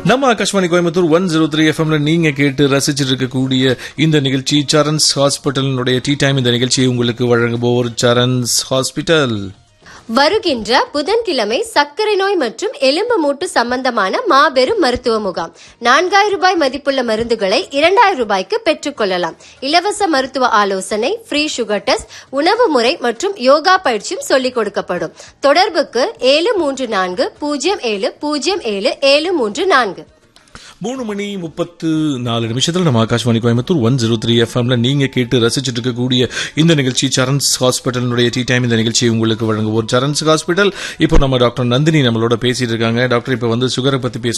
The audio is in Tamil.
நம்ம Akashvani Coimbatore one zero three எஃப்எம்ல நீங்க கேட்டு ரசிச்சிட்டு இருக்கக்கூடிய இந்த நிகழ்ச்சி சரண்ஸ் ஹாஸ்பிட்டலினுடைய டீ டைம் இந்த நிகழ்ச்சியை உங்களுக்கு வழங்குவோர் சரண்ஸ் ஹாஸ்பிட்டல் வருகின்ற புதன்கிழமை சர்க்கரை நோய் மற்றும் எலும்பு மூட்டு சம்பந்தமான மாபெரும் மருத்துவ முகாம் நான்காயிரம் ரூபாய் மதிப்புள்ள மருந்துகளை இரண்டாயிரம் ரூபாய்க்கு பெற்றுக்கொள்ளலாம் இலவச மருத்துவ ஆலோசனை ஃப்ரீ சுகர் டெஸ்ட் உணவு முறை மற்றும் யோகா பயிற்சியும் சொல்லிக் கொடுக்கப்படும் தொடர்புக்கு ஏழு மூன்று நான்கு பூஜ்ஜியம் ஏழு பூஜ்ஜியம் ஏழு ஏழு மூன்று நான்கு மூணு மணி முப்பத்து நாலு நிமிஷத்துல நம்ம Akashvani Coimbatore one zero three எஃப்எம்ல நீங்க கேட்டு ரசிச்சிட்டு இருக்கக்கூடிய இந்த நிகழ்ச்சி சரண்ஸ் ஹாஸ்பிட்டலினுடைய டீ டைம் இந்த நிகழ்ச்சியை உங்களுக்கு வழங்குவோர் சரண்ஸ் ஹாஸ்பிட்டல் இப்போ நம்ம டாக்டர் நந்தினி நம்மளோட பேசிட்டு இருக்காங்க டாக்டர் இப்போ வந்து சுகரை பத்தி பேச